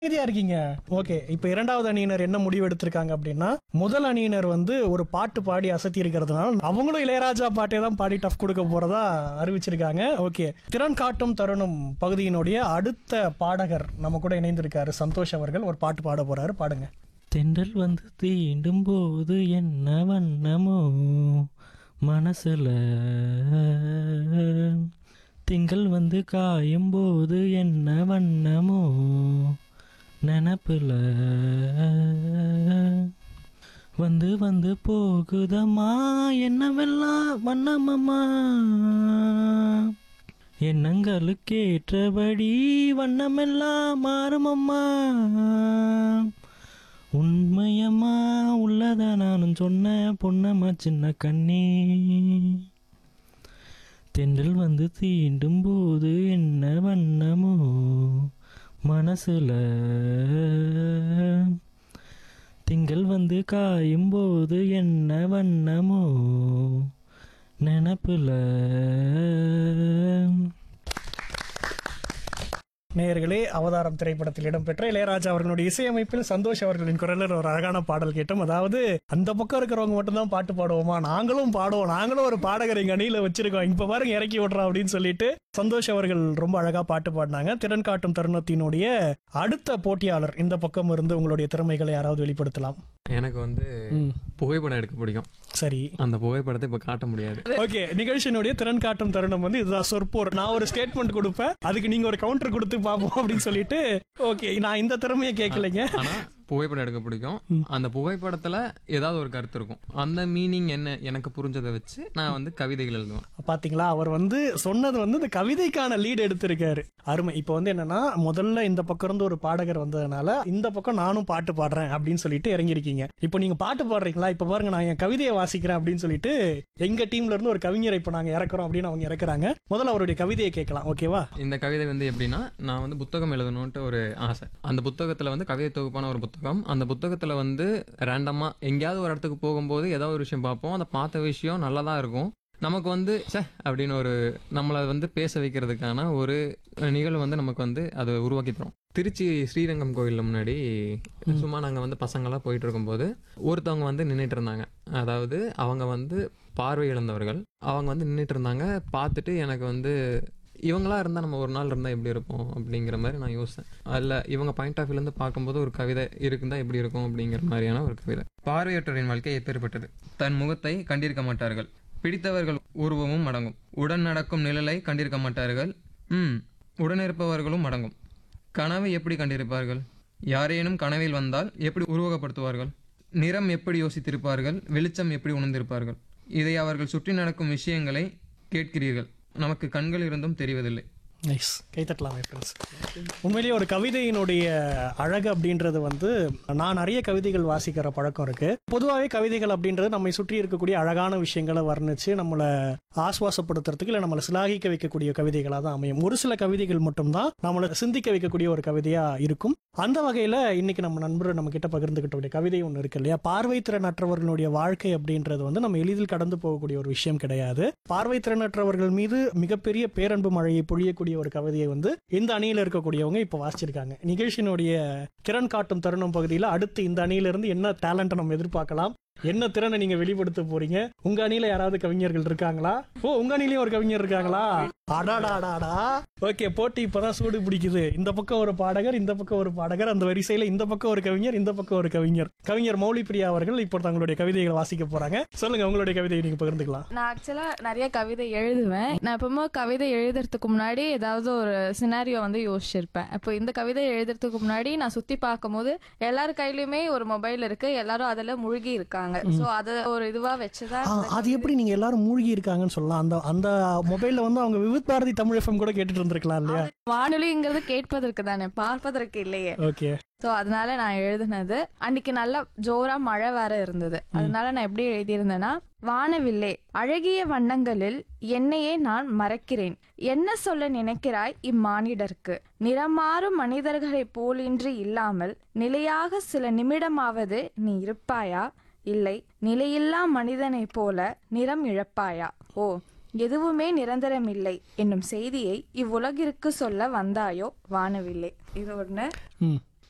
அமைதியா இருக்கீங்க ஓகே இப்ப இரண்டாவது அணியினர் என்ன முடிவு எடுத்திருக்காங்க அப்படின்னா முதல் அணியினர் வந்து ஒரு பாட்டு பாடி அசத்தி இருக்கிறதுனால அவங்களும் இளையராஜா பாட்டே தான் பாடி டஃப் கொடுக்க போறதா அறிவிச்சிருக்காங்க ஓகே திறன் காட்டும் தருணம் பகுதியினுடைய அடுத்த பாடகர் நம்ம கூட இணைந்திருக்காரு சந்தோஷ் அவர்கள் ஒரு பாட்டு பாட போறாரு பாடுங்க தென்றல் வந்து தீண்டும் போது என்ன வண்ணமோ மனசுல திங்கள் வந்து காயும் போது என்ன வண்ணமோ நினப்புல வந்து வந்து போகுதம்மா என்னவெல்லாம் வண்ணமம்மா எண்ணங்களுக்கேற்றபடி வண்ணமெல்லாம் மாறுமம்மா உண்மையம்மா உள்ளத நானும் சொன்ன பொன்னம்மா சின்ன கண்ணே தென்றல் வந்து தீண்டும் போது என்ன வண்ணமோ மனசுல திங்கள் வந்து காயும் போது என்ன வண்ணமோ நினப்புல நேயர்களே அவதாரம் திரைப்படத்தில் இடம்பெற்ற இளையராஜா அவர்களுடைய இசையமைப்பில் சந்தோஷ் அவர்களின் குரலில் ஒரு அழகான பாடல் கேட்டோம் அதாவது அந்த பக்கம் இருக்கிறவங்க மட்டும்தான் பாட்டு பாடுவோமா நாங்களும் பாடுவோம் நாங்களும் ஒரு பாடகர் எங்க அணியில வச்சிருக்கோம் இப்ப பாருங்க இறக்கி விடுறோம் அப்படின்னு சொல்லிட்டு சந்தோஷ் அவர்கள் ரொம்ப அழகா பாட்டு பாடினாங்க திறன் காட்டும் தருணத்தினுடைய அடுத்த போட்டியாளர் இந்த பக்கம் இருந்து உங்களுடைய திறமைகளை யாராவது வெளிப்படுத்தலாம் எனக்கு வந்து புகைப்படம் எடுக்க பிடிக்கும் சரி அந்த புகைப்படத்தை இப்ப காட்ட முடியாது ஓகே நிகழ்ச்சியினுடைய திறன் காட்டும் தருணம் வந்து இதுதான் சொற்போர் நான் ஒரு ஸ்டேட்மெண்ட் கொடுப்பேன் அதுக்கு நீங்க ஒரு கவுண்டர் கொடுத்து பார்ப்போம் அப்படின்னு சொல்லிட்டு ஓகே நான் இந்த திறமையை கேட்கலைங்க ஆனா புகைப்படம் எடுக்க பிடிக்கும் அந்த புகைப்படத்துல ஏதாவது ஒரு கருத்து இருக்கும் அந்த மீனிங் என்ன எனக்கு புரிஞ்சதை வச்சு நான் வந்து கவிதைகள் எழுதுவேன் பாத்தீங்களா அவர் வந்து சொன்னது வந்து இந்த கவிதைக்கான லீட் எடுத்திருக்காரு அருமை இப்போ வந்து என்னன்னா முதல்ல இந்த பக்கம் இருந்து ஒரு பாடகர் வந்ததுனால இந்த பக்கம் நானும் பாட்டு பாடுறேன் அப்படின்னு சொல்லிட்டு இறங்கியிருக்கீங்க இப்போ நீங்க பாட்டு பாடுறீங்களா இப்போ பாருங்க நான் என் கவிதையை வாசிக்கிறேன் அப்படின்னு சொல்லிட்டு எங்க டீம்ல இருந்து ஒரு கவிஞரை இப்போ நாங்க இறக்குறோம் அப்படின்னு அவங்க இறக்குறாங்க முதல்ல அவருடைய கவிதையை கேட்கலாம் ஓகேவா இந்த கவிதை வந்து எப்படின்னா நான் வந்து புத்தகம் எழுதணும்ட்டு ஒரு ஆசை அந்த புத்தகத்துல வந்து கவிதை தொகுப்பான ஒரு புத்தகம் அந்த புத்தகத்துல வந்து ரேண்டமா எங்கேயாவது ஒரு இடத்துக்கு போகும்போது ஏதாவது ஒரு விஷயம் பார்ப்போம் அந்த பார்த்த விஷயம் நல்லதா இருக்கும் நமக்கு வந்து ச்சே அப்படின்னு ஒரு நம்மளை வந்து பேச வைக்கிறதுக்கான ஒரு நிகழ்வு வந்து நமக்கு வந்து அதை உருவாக்கி தரும் திருச்சி ஸ்ரீரங்கம் கோயிலில் முன்னாடி சும்மா நாங்கள் வந்து பசங்களாம் போயிட்டு இருக்கும்போது ஒருத்தவங்க வந்து நின்றுட்டு இருந்தாங்க அதாவது அவங்க வந்து பார்வை இழந்தவர்கள் அவங்க வந்து நின்றுட்டு இருந்தாங்க பார்த்துட்டு எனக்கு வந்து இவங்களா இருந்தால் நம்ம ஒரு நாள் இருந்தால் எப்படி இருப்போம் அப்படிங்கிற மாதிரி நான் யோசித்தேன் அதில் இவங்க பாயிண்ட் ஆஃப் வியூலேருந்து பார்க்கும்போது ஒரு கவிதை இருக்குந்தா எப்படி இருக்கும் அப்படிங்கிற மாதிரியான ஒரு கவிதை பார்வையற்றவரின் வாழ்க்கை எப்பேற்பட்டது தன் முகத்தை கண்டிருக்க மாட்டார்கள் பிடித்தவர்கள் உருவமும் அடங்கும் உடன் நடக்கும் நிழலை கண்டிருக்க மாட்டார்கள் ம் உடனிருப்பவர்களும் அடங்கும் கனவை எப்படி கண்டிருப்பார்கள் யாரேனும் கனவில் வந்தால் எப்படி உருவகப்படுத்துவார்கள் நிறம் எப்படி யோசித்திருப்பார்கள் வெளிச்சம் எப்படி உணர்ந்திருப்பார்கள் இதை அவர்கள் சுற்றி நடக்கும் விஷயங்களை கேட்கிறீர்கள் நமக்கு கண்கள் இருந்தும் தெரிவதில்லை நைஸ் கைத்தட்டலாமே ஃப்ரெண்ட்ஸ் உண்மையிலேயே ஒரு கவிதையினுடைய அழகு அப்படின்றது வந்து நான் நிறைய கவிதைகள் வாசிக்கிற பழக்கம் இருக்கு பொதுவாகவே கவிதைகள் அப்படின்றது நம்மை சுற்றி இருக்கக்கூடிய அழகான விஷயங்களை வர்ணிச்சு நம்மளை ஆஸ்வாசப்படுத்துறதுக்கு இல்லை நம்மளை சிலாகிக்க வைக்கக்கூடிய கவிதைகளாக தான் அமையும் ஒரு சில கவிதைகள் மட்டும்தான் நம்மளை சிந்திக்க வைக்கக்கூடிய ஒரு கவிதையா இருக்கும் அந்த வகையில இன்னைக்கு நம்ம நண்பர் நம்ம கிட்ட பகிர்ந்துகிட்ட கவிதை ஒன்று இருக்கு இல்லையா பார்வை திறனற்றவர்களுடைய வாழ்க்கை அப்படின்றது வந்து நம்ம எளிதில் கடந்து போகக்கூடிய ஒரு விஷயம் கிடையாது பார்வை திறனற்றவர்கள் மீது மிகப்பெரிய பேரன்பு மழையை பொழியக்கூடிய ஒரு கவிதையை வந்து இந்த அணியில இருக்கக்கூடியவங்க இப்ப வாசிச்சிருக்காங்க நிகழ்ச்சியினுடைய திறன் காட்டும் தருணம் பகுதியில் அடுத்து இந்த அணியில இருந்து என்ன டேலண்ட்டை நம்ம எதிர்பார்க்கலாம் என்ன திறனை நீங்க வெளிப்படுத்த போறீங்க உங்க அணியில யாராவது கவிஞர்கள் இருக்காங்களா ஓ உங்க அணிலயும் ஒரு கவிஞர் இருக்காங்களா அடாடாடாடா ஓகே போட்டி இப்பதான் சூடு பிடிக்குது இந்த பக்கம் ஒரு பாடகர் இந்த பக்கம் ஒரு பாடகர் அந்த வரிசையில இந்த பக்கம் ஒரு கவிஞர் இந்த பக்கம் ஒரு கவிஞர் கவிஞர் மௌலி பிரியா அவர்கள் இப்போ தங்களுடைய கவிதைகளை வாசிக்க போறாங்க சொல்லுங்க உங்களுடைய கவிதையை நீங்க பகிர்ந்துக்கலாம் நான் ஆக்சுவலா நிறைய கவிதை எழுதுவேன் நான் எப்பவுமே கவிதை எழுதுறதுக்கு முன்னாடி ஏதாவது ஒரு சினாரியோ வந்து யோசிச்சிருப்பேன் இப்போ இந்த கவிதை எழுதுறதுக்கு முன்னாடி நான் சுத்தி பார்க்கும்போது எல்லார் கையிலயுமே ஒரு மொபைல் இருக்கு எல்லாரும் அதுல மூழ்கி இருக்காங்க சோ அத ஒரு இதுவா வச்சுதான் ஆ, அது எப்படி நீங்க எல்லாரும் மூழ்கி இருக்காங்கன்னு சொல்லலாம் அந்த அந்த மொபைல்ல வந்து அவங்க விவித் பாரதி தமிழ் எஃப்எம் கூட கேட்டுட்டு இருந்திருக்கலாம் இல்லையா வானொலிங்கிறது கேட்பதற்கு தானே பார்ப்பதற்கு இல்லையே ஓகே ஸோ அதனால நான் எழுதுனது அன்னைக்கு நல்லா ஜோரா மழை வேற இருந்தது அதனால நான் எப்படி எழுதியிருந்தேன்னா வானவில்லே அழகிய வண்ணங்களில் என்னையே நான் மறக்கிறேன் என்ன சொல்ல நினைக்கிறாய் இம்மானிடர்க்கு நிறமாறும் மனிதர்களைப் போலின்றி இல்லாமல் நிலையாக சில நிமிடமாவது நீ இருப்பாயா இல்லை நிலையில்லா மனிதனைப் போல நிறம் இழப்பாயா ஓ எதுவுமே நிரந்தரமில்லை என்னும் செய்தியை இவ்வுலகிற்கு சொல்ல வந்தாயோ வானவில்லை இது ஒன்று ம்